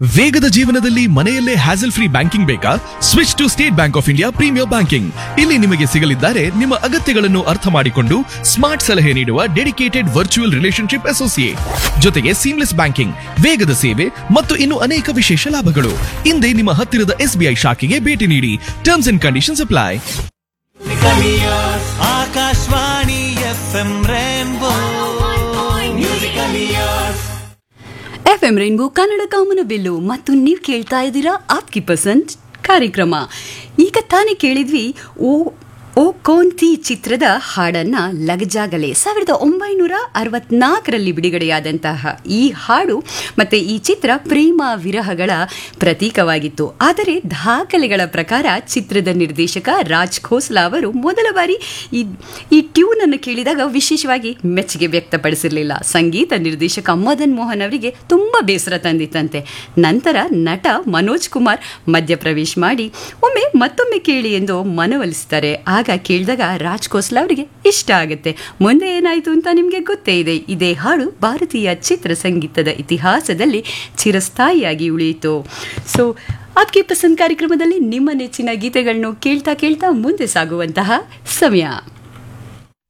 ವೇಗದ ಜೀವನದಲ್ಲಿ ಮನೆಯಲ್ಲೇ ಹ್ಯಾಸಲ್ ಫ್ರೀ ಬ್ಯಾಂಕಿಂಗ್ ಬೇಕಾ switch to State Bank of India premier banking ಇಲ್ಲಿ ನಿಮಗೆ ಸಿಗಲಿದ್ದಾರೆ ನಿಮ್ಮ ಅಗತ್ಯಗಳನ್ನು ಅರ್ಥ ಮಾಡಿಕೊಂಡು ಸ್ಮಾರ್ಟ್ ಸಲಹೆ ನೀಡುವ ಡೆಡಿಕೇಟೆಡ್ ವರ್ಚುವಲ್ ರಿಲೇಶನ್ಶಿಪ್ ಅಸೋಸಿಯೇಟ್ ಜೊತೆಗೆ ಸೀಮ್ಲೆಸ್ ಬ್ಯಾಂಕಿಂಗ್ ವೇಗದ ಸೇವೆ ಮತ್ತು ಇನ್ನು ಅನೇಕ ವಿಶೇಷ ಲಾಭಗಳು ಹಿಂದೆ ನಿಮ್ಮ ಹತ್ತಿರದ ಎಸ್ಬಿಐ ಶಾಖೆಗೆ ಭೇಟಿ ನೀಡಿ terms and conditions apply Akashvani F M rainbow musical ears F M rainbow Kannada ಕಾಮನ ಬಿಲ್ಲು ಮತ್ತು ನೀವು ಕೇಳ್ತಾ ಇದ್ದೀರಾ ಆಪ್ಕಿ ಪಸಂದ್ ಕಾರ್ಯಕ್ರಮ ಈಗ ತಾನೇ ಕೇಳಿದ್ವಿ ಓ ಓ ಕೋಂತಿ ಚಿತ್ರದ ಹಾಡನ್ನ ಲಗಜಾಗಲೆ ಸಾವಿರದ ಒಂಬೈನೂರ ಅರವತ್ನಾಲ್ಕರಲ್ಲಿ ಬಿಡುಗಡೆಯಾದಂತಹ ಈ ಹಾಡು ಮತ್ತೆ ಈ ಚಿತ್ರ ಪ್ರೇಮ ವಿರಹಗಳ ಪ್ರತೀಕವಾಗಿತ್ತು ಆದರೆ ದಾಖಲೆಗಳ ಪ್ರಕಾರ ಚಿತ್ರದ ನಿರ್ದೇಶಕ ರಾಜ್ ಖೋಸ್ಲಾ ಅವರು ಮೊದಲ ಬಾರಿ ಈ ಈ ಟ್ಯೂನ್ ಅನ್ನು ಕೇಳಿದಾಗ ವಿಶೇಷವಾಗಿ ಮೆಚ್ಚುಗೆ ವ್ಯಕ್ತಪಡಿಸಿರಲಿಲ್ಲ ಸಂಗೀತ ನಿರ್ದೇಶಕ ಮದನ್ ಮೋಹನ್ ಅವರಿಗೆ ತುಂಬಾ ಬೇಸರ ತಂದಿತ್ತಂತೆ ನಂತರ ನಟ ಮನೋಜ್ ಕುಮಾರ್ ಮಧ್ಯಪ್ರವೇಶ ಮಾಡಿ ಒಮ್ಮೆ ಮತ್ತೊಮ್ಮೆ ಕೇಳಿ ಎಂದು ಮನವೊಲಿಸ್ತಾರೆ ಆಗ ಕೇಳಿದಾಗ ರಾಜ್ ಖೋಸ್ಲಾ ಅವರಿಗೆ ಇಷ್ಟ ಆಗುತ್ತೆ ಮುಂದೆ ಏನಾಯಿತು ಅಂತ ನಿಮಗೆ ಗೊತ್ತೇ ಇದೆ ಇದೇ ಹಾಡು ಭಾರತೀಯ ಚಿತ್ರ ಸಂಗೀತದ ಇತಿಹಾಸದಲ್ಲಿ ಚಿರಸ್ಥಾಯಿಯಾಗಿ ಉಳಿಯಿತು ಸೊ ಆಪ್ಗೆ ಪಸಂದ್ ಕಾರ್ಯಕ್ರಮದಲ್ಲಿ ನಿಮ್ಮ ನೆಚ್ಚಿನ ಗೀತೆಗಳನ್ನು ಕೇಳ್ತಾ ಕೇಳ್ತಾ ಮುಂದೆ ಸಾಗುವಂತಹ ಸಮಯ